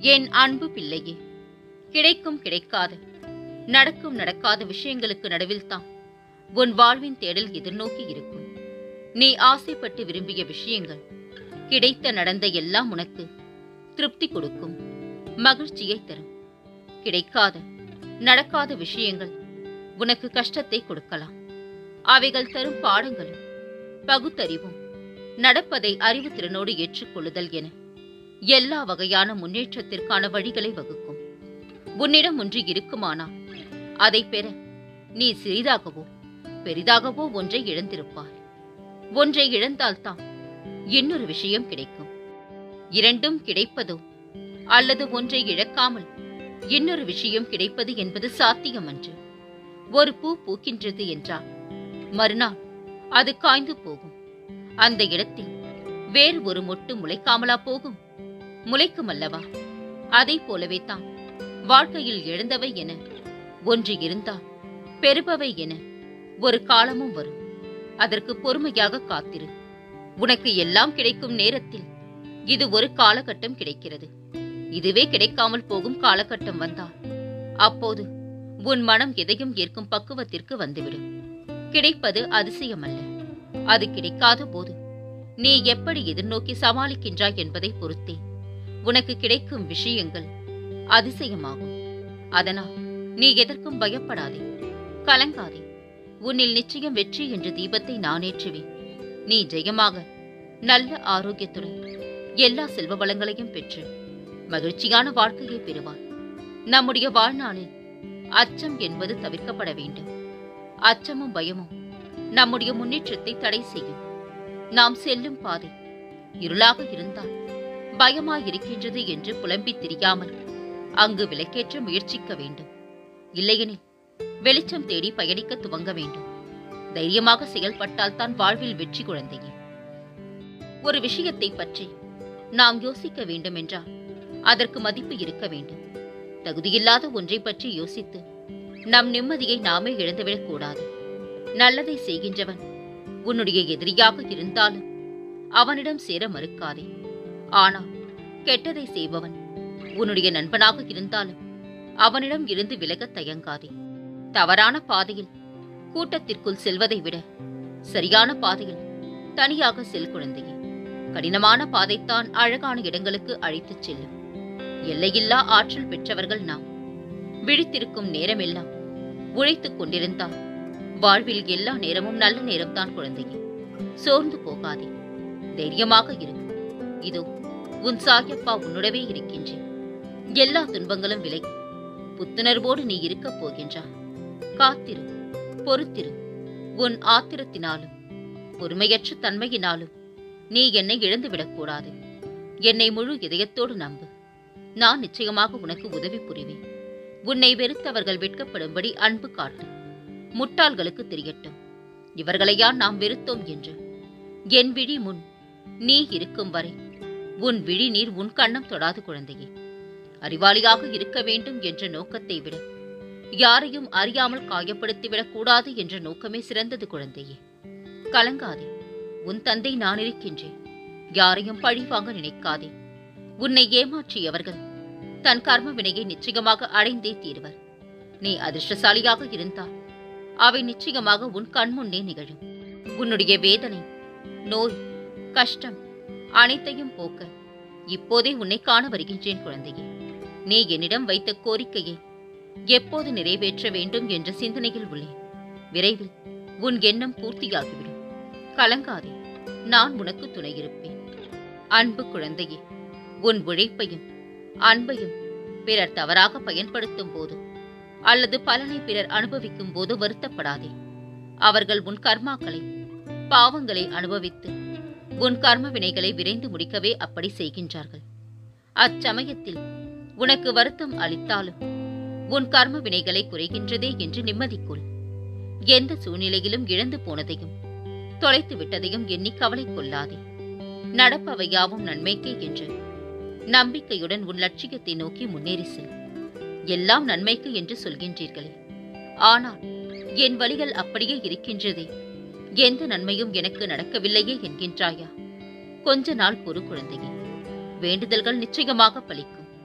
என் அன்பு பிள்ளையே கிடைக்கும் கிடைக்காத நடக்கும் நடக்காத விஷயங்களுக்கு நடுவில்தான் உன் வாழ்வின் தேடல் எதிர்நோக்கி இருக்கும் நீ ஆசைப்பட்டு விரும்பிய விஷயங்கள் கிடைத்த நடந்த எல்லாம் உனக்கு திருப்தி கொடுக்கும் மகிழ்ச்சியை தரும் கிடைக்காத நடக்காத விஷயங்கள் உனக்கு கஷ்டத்தை கொடுக்கலாம் அவைகள் தரும் பாடங்களும் பகுத்தறிவும் நடப்பதை அறிவு திறனோடு ஏற்றுக்கொள்ளுதல் என எல்லா வகையான முன்னேற்றத்திற்கான வழிகளை வகுக்கும் உன்னிடம் ஒன்று இருக்குமானால் அதை பெற நீ சிறிதாகவோ பெரிதாகவோ ஒன்றை இழந்திருப்பாய் ஒன்றை இழந்தால்தான் இன்னொரு விஷயம் கிடைக்கும் இரண்டும் கிடைப்பதோ அல்லது ஒன்றை இழக்காமல் இன்னொரு விஷயம் கிடைப்பது என்பது சாத்தியமன்று ஒரு பூ பூக்கின்றது என்றால் மறுநாள் அது காய்ந்து போகும் அந்த இடத்தில் வேறு ஒரு மொட்டு முளைக்காமலா போகும் முளைக்கும் அல்லவா அதை போலவே தான் வாழ்க்கையில் எழுந்தவை என ஒன்று இருந்தால் பெறுபவை என ஒரு காலமும் வரும் அதற்கு பொறுமையாக காத்திரு உனக்கு எல்லாம் கிடைக்கும் நேரத்தில் இது ஒரு காலகட்டம் கிடைக்கிறது இதுவே கிடைக்காமல் போகும் காலகட்டம் வந்தால் அப்போது உன் மனம் எதையும் ஏற்கும் பக்குவத்திற்கு வந்துவிடும் கிடைப்பது அதிசயமல்ல அது கிடைக்காத போது நீ எப்படி எதிர்நோக்கி சமாளிக்கின்றாய் என்பதை பொறுத்தே உனக்கு கிடைக்கும் விஷயங்கள் அதிசயமாகும் அதனால் நீ எதற்கும் பயப்படாதே கலங்காதே உன்னில் நிச்சயம் வெற்றி என்ற தீபத்தை நான் ஏற்றுவேன் நீ ஜெயமாக நல்ல ஆரோக்கியத்துடன் எல்லா செல்வ வளங்களையும் பெற்று மகிழ்ச்சியான வாழ்க்கையை பெறுவார் நம்முடைய வாழ்நாளில் அச்சம் என்பது தவிர்க்கப்பட வேண்டும் அச்சமும் பயமும் நம்முடைய முன்னேற்றத்தை தடை செய்யும் நாம் செல்லும் பாதை இருளாக இருந்தால் பயமாயிருக்கின்றது என்று புலம்பித் திரியாமல் அங்கு விளக்கேற்ற முயற்சிக்க வேண்டும் இல்லையெனில் வெளிச்சம் தேடி பயணிக்க துவங்க வேண்டும் தைரியமாக செயல்பட்டால் தான் வாழ்வில் வெற்றி குழந்தையே ஒரு விஷயத்தை பற்றி நாம் யோசிக்க வேண்டும் என்றால் அதற்கு மதிப்பு இருக்க வேண்டும் தகுதியில்லாத ஒன்றை பற்றி யோசித்து நம் நிம்மதியை நாமே இழந்துவிடக் கூடாது நல்லதை செய்கின்றவன் உன்னுடைய எதிரியாக இருந்தாலும் அவனிடம் சேர மறுக்காதே ஆனால் கெட்டதை செய்பவன் உன்னுடைய நண்பனாக இருந்தாலும் அவனிடம் இருந்து விலகத் தயங்காதே தவறான பாதையில் கூட்டத்திற்குள் செல்வதை விட சரியான பாதையில் தனியாக செல் குழந்தையே கடினமான பாதைத்தான் அழகான இடங்களுக்கு அழைத்துச் செல்லும் எல்லையில்லா ஆற்றல் பெற்றவர்கள் நாம் விழித்திருக்கும் நேரமெல்லாம் உழைத்துக் கொண்டிருந்தால் வாழ்வில் எல்லா நேரமும் நல்ல நேரம்தான் குழந்தையே சோர்ந்து போகாதே தைரியமாக இரு இதோ உன் சாயப்பா உன்னுடவே இருக்கின்றேன் எல்லா துன்பங்களும் விலகி புத்துணர்வோடு நீ இருக்கப் போகின்றா காத்திரு பொறுத்திரு உன் ஆத்திரத்தினாலும் பொறுமையற்ற தன்மையினாலும் நீ என்னை இழந்துவிடக் கூடாது என்னை முழு இதயத்தோடு நம்பு நான் நிச்சயமாக உனக்கு உதவி புரிவேன் உன்னை வெறுத்தவர்கள் வெட்கப்படும்படி அன்பு காட்டு முட்டாள்களுக்கு தெரியட்டும் இவர்களையா நாம் வெறுத்தோம் என்று என் விழி முன் நீ இருக்கும் வரை உன் விழி நீர் உன் கண்ணம் தொடாது குழந்தையே அறிவாளியாக இருக்க வேண்டும் என்ற நோக்கத்தை விட யாரையும் அறியாமல் காயப்படுத்திவிடக் கூடாது என்ற நோக்கமே சிறந்தது குழந்தையே கலங்காதே உன் தந்தை நான் இருக்கின்றேன் யாரையும் பழி வாங்க நினைக்காதே உன்னை ஏமாற்றியவர்கள் தன் கர்ம வினையை நிச்சயமாக அடைந்தே தீர்வர் நீ அதிர்ஷ்டசாலியாக இருந்தால் அவை நிச்சயமாக உன் கண்முன்னே நிகழும் உன்னுடைய வேதனை நோய் கஷ்டம் அனைத்தையும் போக்க இப்போதே உன்னை காண வருகின்றேன் குழந்தையே நீ என்னிடம் வைத்த கோரிக்கையை எப்போது நிறைவேற்ற வேண்டும் என்ற சிந்தனையில் உள்ளேன் விரைவில் உன் எண்ணம் பூர்த்தியாகிவிடும் கலங்காதே நான் உனக்கு துணையிருப்பேன் அன்பு குழந்தையே உன் உழைப்பையும் அன்பையும் பிறர் தவறாக பயன்படுத்தும் போது அல்லது பலனை பிறர் அனுபவிக்கும் போது வருத்தப்படாதே அவர்கள் உன் கர்மாக்களை பாவங்களை அனுபவித்து உன் கர்ம வினைகளை விரைந்து முடிக்கவே அப்படி செய்கின்றார்கள் அச்சமயத்தில் உனக்கு வருத்தம் அளித்தாலும் உன் கர்ம வினைகளை குறைகின்றதே என்று நிம்மதிக்குள் எந்த சூழ்நிலையிலும் இழந்து போனதையும் தொலைத்து விட்டதையும் எண்ணி கவலை கொள்ளாதே நடப்பவையாவும் நன்மைக்கே என்று நம்பிக்கையுடன் உன் லட்சியத்தை நோக்கி முன்னேறி செல் எல்லாம் நன்மைக்கு என்று சொல்கின்றீர்களே ஆனால் என் வழிகள் அப்படியே இருக்கின்றதே எந்த நன்மையும் எனக்கு நடக்கவில்லையே என்கின்றாயா கொஞ்ச நாள் பொறு குழந்தையே வேண்டுதல்கள் நிச்சயமாக பலிக்கும்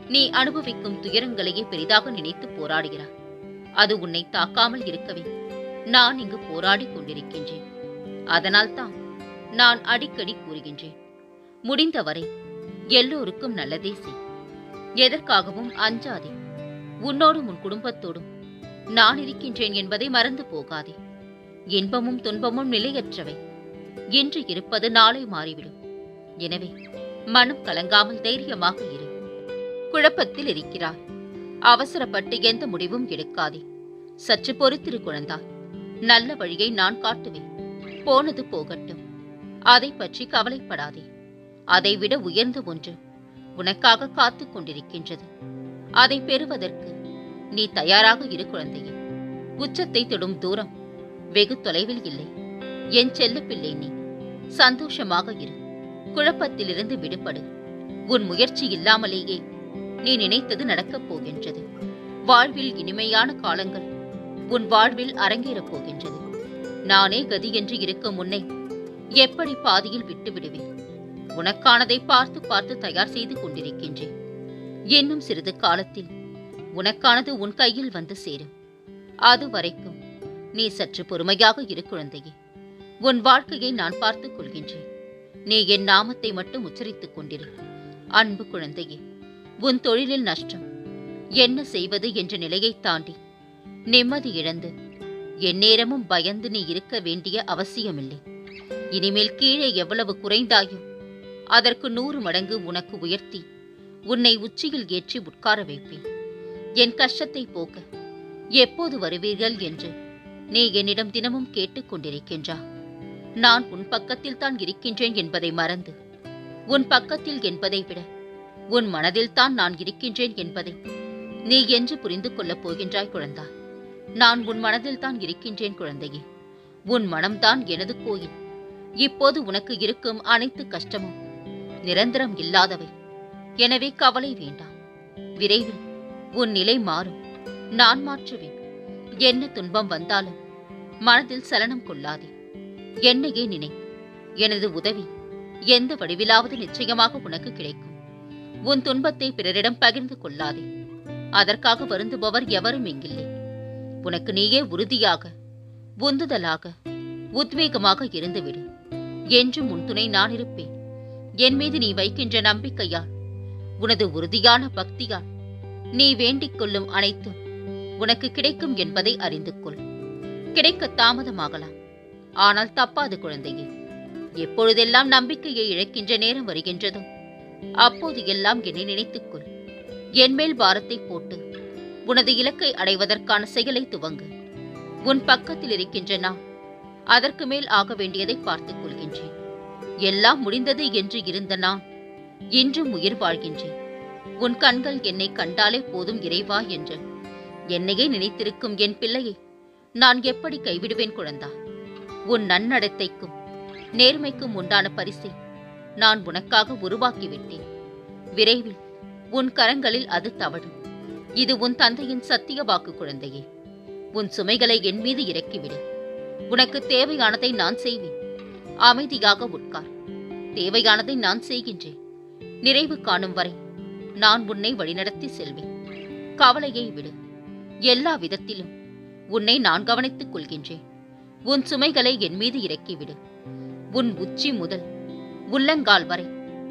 நீ அனுபவிக்கும் துயரங்களையே பெரிதாக நினைத்து போராடுகிறாய் அது உன்னை தாக்காமல் இருக்கவே நான் இங்கு போராடிக் கொண்டிருக்கின்றேன் அதனால்தான் நான் அடிக்கடி கூறுகின்றேன் முடிந்தவரை எல்லோருக்கும் நல்லதே செய் எதற்காகவும் அஞ்சாதே உன்னோடும் உன் குடும்பத்தோடும் நான் இருக்கின்றேன் என்பதை மறந்து போகாதே இன்பமும் துன்பமும் நிலையற்றவை இன்று இருப்பது நாளை மாறிவிடும் எனவே மனம் கலங்காமல் தைரியமாக இரு குழப்பத்தில் இருக்கிறாய் அவசரப்பட்டு எந்த முடிவும் எடுக்காதே சற்று பொறுத்திரு குழந்தாய் நல்ல வழியை நான் காட்டுவேன் போனது போகட்டும் அதை பற்றி கவலைப்படாதே அதைவிட உயர்ந்த ஒன்று உனக்காக காத்துக் கொண்டிருக்கின்றது அதை பெறுவதற்கு நீ தயாராக இரு குழந்தையே உச்சத்தை தொடும் தூரம் வெகு தொலைவில் இல்லை என் செல்ல பிள்ளை நீ சந்தோஷமாக இரு குழப்பத்திலிருந்து விடுபடு உன் முயற்சி இல்லாமலேயே நீ நினைத்தது நடக்கப் போகின்றது வாழ்வில் இனிமையான காலங்கள் உன் வாழ்வில் அரங்கேறப் போகின்றது நானே கதி என்று இருக்கும் முன்னை எப்படி பாதியில் விட்டு விடுவேன் உனக்கானதை பார்த்து பார்த்து தயார் செய்து கொண்டிருக்கின்றேன் இன்னும் சிறிது காலத்தில் உனக்கானது உன் கையில் வந்து சேரும் அது வரைக்கும் நீ சற்று பொறுமையாக இரு குழந்தையே உன் வாழ்க்கையை நான் பார்த்துக் கொள்கின்றேன் நீ என் நாமத்தை மட்டும் உச்சரித்துக் கொண்டிரு அன்பு குழந்தையே உன் தொழிலில் நஷ்டம் என்ன செய்வது என்ற நிலையை தாண்டி நிம்மதி இழந்து எந்நேரமும் பயந்து நீ இருக்க வேண்டிய அவசியமில்லை இனிமேல் கீழே எவ்வளவு குறைந்தாயோ அதற்கு நூறு மடங்கு உனக்கு உயர்த்தி உன்னை உச்சியில் ஏற்றி உட்கார வைப்பேன் என் கஷ்டத்தை போக்க எப்போது வருவீர்கள் என்று நீ என்னிடம் தினமும் கேட்டுக் கொண்டிருக்கின்றா நான் உன் பக்கத்தில் தான் இருக்கின்றேன் என்பதை மறந்து உன் பக்கத்தில் என்பதை விட உன் மனதில்தான் நான் இருக்கின்றேன் என்பதை நீ என்று புரிந்து கொள்ளப் போகின்றாய் குழந்தாய் நான் உன் மனதில்தான் இருக்கின்றேன் குழந்தையே உன் மனம்தான் எனது கோயில் இப்போது உனக்கு இருக்கும் அனைத்து கஷ்டமும் நிரந்தரம் இல்லாதவை எனவே கவலை வேண்டாம் விரைவில் உன் நிலை மாறும் நான் மாற்றுவேன் என்ன துன்பம் வந்தாலும் மனதில் சலனம் கொள்ளாதே என்னையே நினை எனது உதவி எந்த வடிவிலாவது நிச்சயமாக உனக்கு கிடைக்கும் உன் துன்பத்தை பிறரிடம் பகிர்ந்து கொள்ளாதே அதற்காக வருந்துபவர் எவரும் இங்கில்லை உனக்கு நீயே உறுதியாக உந்துதலாக உத்வேகமாக இருந்துவிடு என்றும் உன் துணை நான் இருப்பேன் என் மீது நீ வைக்கின்ற நம்பிக்கையால் உனது உறுதியான பக்தியால் நீ வேண்டிக் கொள்ளும் அனைத்தும் உனக்கு கிடைக்கும் என்பதை அறிந்து கொள் கிடைக்க தாமதமாகலாம் ஆனால் தப்பாது குழந்தையே எப்பொழுதெல்லாம் நம்பிக்கையை இழக்கின்ற நேரம் வருகின்றதோ அப்போது எல்லாம் என்னை நினைத்துக்கொள் என் மேல் பாரத்தை போட்டு உனது இலக்கை அடைவதற்கான செயலை துவங்கு உன் பக்கத்தில் இருக்கின்ற நான் அதற்கு மேல் ஆக வேண்டியதை பார்த்துக் கொள்கின்றேன் எல்லாம் முடிந்தது என்று இருந்த நான் இன்றும் உயிர் வாழ்கின்றேன் உன் கண்கள் என்னை கண்டாலே போதும் இறைவா என்று என்னையே நினைத்திருக்கும் என் பிள்ளையை நான் எப்படி கைவிடுவேன் குழந்தா உன் நன்னடத்தைக்கும் நேர்மைக்கும் உண்டான பரிசை நான் உனக்காக உருவாக்கிவிட்டேன் விரைவில் உன் கரங்களில் அது தவழும் இது உன் தந்தையின் சத்திய வாக்கு குழந்தையே உன் சுமைகளை என் மீது இறக்கிவிடு உனக்கு தேவையானதை நான் செய்வேன் அமைதியாக உட்கார் தேவையானதை நான் செய்கின்றேன் நிறைவு காணும் வரை நான் உன்னை வழிநடத்தி செல்வேன் கவலையை விடு எல்லா விதத்திலும் உன்னை நான் கவனித்துக் கொள்கின்றேன் உன் சுமைகளை என் மீது இறக்கிவிடு உன் உச்சி முதல் உள்ளங்கால் வரை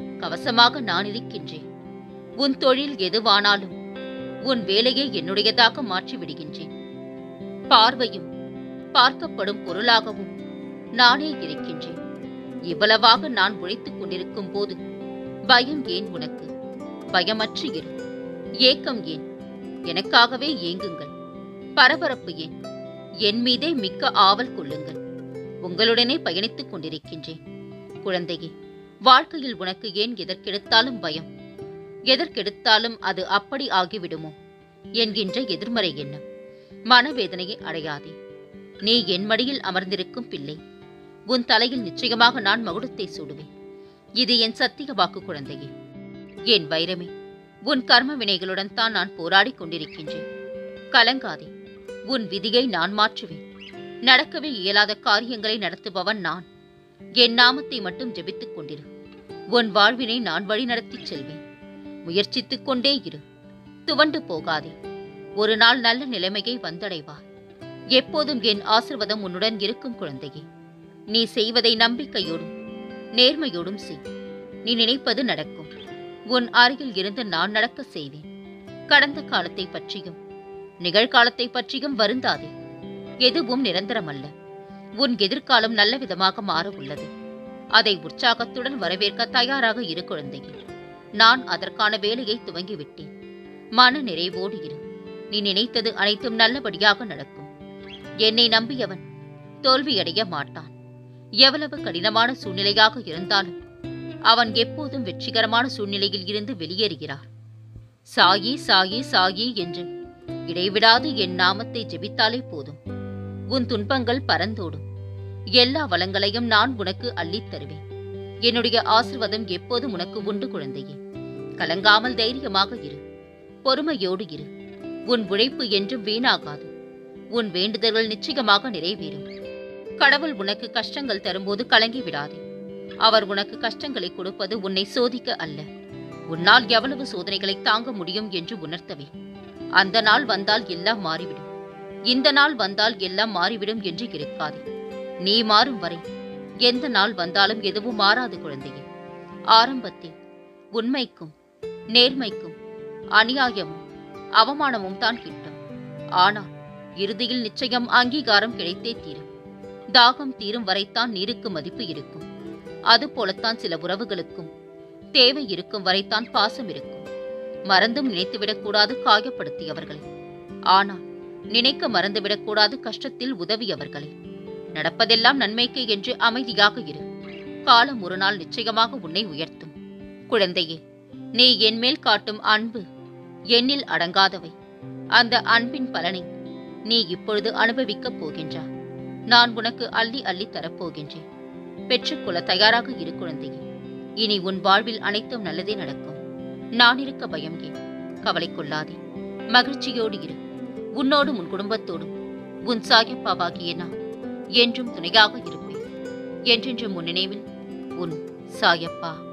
கவசமாக நான் இருக்கின்றேன் உன் தொழில் எதுவானாலும் உன் வேலையை என்னுடையதாக மாற்றி விடுகின்றேன் பார்வையும் பார்க்கப்படும் பொருளாகவும் நானே இருக்கின்றேன் இவ்வளவாக நான் உழைத்துக் கொண்டிருக்கும் போது பயம் ஏன் உனக்கு பயமற்று இரு ஏக்கம் ஏன் எனக்காகவே ஏங்குங்கள் பரபரப்பு ஏன் என் மீதே மிக்க ஆவல் கொள்ளுங்கள் உங்களுடனே பயணித்துக் கொண்டிருக்கின்றேன் குழந்தையே வாழ்க்கையில் உனக்கு ஏன் எதற்கெடுத்தாலும் பயம் எதற்கெடுத்தாலும் அது அப்படி ஆகிவிடுமோ என்கின்ற எதிர்மறை எண்ணம் மனவேதனையை அடையாதே நீ என் மடியில் அமர்ந்திருக்கும் பிள்ளை உன் தலையில் நிச்சயமாக நான் மகுடத்தை சூடுவேன் இது என் சத்திய வாக்கு குழந்தையே என் வைரமே உன் கர்ம வினைகளுடன் தான் நான் போராடிக் கொண்டிருக்கின்றேன் கலங்காதே உன் விதியை நான் மாற்றுவேன் நடக்கவே இயலாத காரியங்களை நடத்துபவன் நான் என் நாமத்தை மட்டும் ஜெபித்துக் கொண்டிரு உன் வாழ்வினை நான் வழி நடத்திச் செல்வேன் முயற்சித்துக் கொண்டே இரு துவண்டு போகாதே ஒரு நாள் நல்ல நிலைமையை வந்தடைவாய் எப்போதும் என் ஆசிர்வாதம் உன்னுடன் இருக்கும் குழந்தையே நீ செய்வதை நம்பிக்கையோடும் நேர்மையோடும் செய் நீ நினைப்பது நடக்கும் உன் அருகில் இருந்து நான் நடக்க செய்வேன் கடந்த காலத்தை பற்றியும் நிகழ்காலத்தை பற்றியும் வருந்தாதே எதுவும் நிரந்தரமல்ல உன் எதிர்காலம் நல்ல விதமாக மாற உள்ளது அதை உற்சாகத்துடன் வரவேற்க தயாராக இரு குழந்தையே நான் அதற்கான வேலையை துவங்கிவிட்டேன் மன நிறைவோடு இரு நீ நினைத்தது அனைத்தும் நல்லபடியாக நடக்கும் என்னை நம்பியவன் தோல்வியடைய மாட்டான் எவ்வளவு கடினமான சூழ்நிலையாக இருந்தாலும் அவன் எப்போதும் வெற்றிகரமான சூழ்நிலையில் இருந்து வெளியேறுகிறார் சாயி சாயி சாயி என்று இடைவிடாது என் நாமத்தை ஜெபித்தாலே போதும் உன் துன்பங்கள் பறந்தோடும் எல்லா வளங்களையும் நான் உனக்கு அள்ளித் தருவேன் என்னுடைய ஆசிர்வாதம் எப்போதும் உனக்கு உண்டு குழந்தையே கலங்காமல் தைரியமாக இரு பொறுமையோடு இரு உன் உழைப்பு என்றும் வீணாகாது உன் வேண்டுதல்கள் நிச்சயமாக நிறைவேறும் கடவுள் உனக்கு கஷ்டங்கள் தரும்போது கலங்கி விடாதே அவர் உனக்கு கஷ்டங்களை கொடுப்பது உன்னை சோதிக்க அல்ல உன்னால் எவ்வளவு சோதனைகளை தாங்க முடியும் என்று உணர்த்தவே அந்த நாள் வந்தால் எல்லாம் மாறிவிடும் இந்த நாள் வந்தால் எல்லாம் மாறிவிடும் என்று இருக்காதே நீ மாறும் வரை எந்த நாள் வந்தாலும் எதுவும் மாறாது குழந்தையே ஆரம்பத்தில் உண்மைக்கும் நேர்மைக்கும் அநியாயமும் அவமானமும் தான் கிட்டும் ஆனால் இறுதியில் நிச்சயம் அங்கீகாரம் கிடைத்தே தீரும் தாகம் தீரும் வரைத்தான் நீருக்கு மதிப்பு இருக்கும் அதுபோலத்தான் சில உறவுகளுக்கும் தேவை இருக்கும் வரைத்தான் பாசம் இருக்கும் மறந்தும் நினைத்துவிடக்கூடாது காயப்படுத்தியவர்களை ஆனால் நினைக்க மறந்துவிடக்கூடாது கஷ்டத்தில் உதவியவர்களை நடப்பதெல்லாம் நன்மைக்கு என்று அமைதியாக இரு காலம் ஒரு நாள் நிச்சயமாக உன்னை உயர்த்தும் குழந்தையே நீ என்மேல் காட்டும் அன்பு எண்ணில் அடங்காதவை அந்த அன்பின் பலனை நீ இப்பொழுது அனுபவிக்கப் போகின்றாய் நான் உனக்கு அள்ளி அள்ளி தரப்போகின்றேன் பெற்றுக்கொள்ள தயாராக இரு குழந்தையே இனி உன் வாழ்வில் அனைத்தும் நல்லதே நடக்கும் நான் இருக்க பயம் ஏன் கவலை கொள்ளாதே மகிழ்ச்சியோடு இரு உன்னோடும் உன் குடும்பத்தோடும் உன் சாயப்பாவாகிய நான் என்றும் துணையாக இருப்பேன் என்றென்றும் உன் நினைவில் உன் சாயப்பா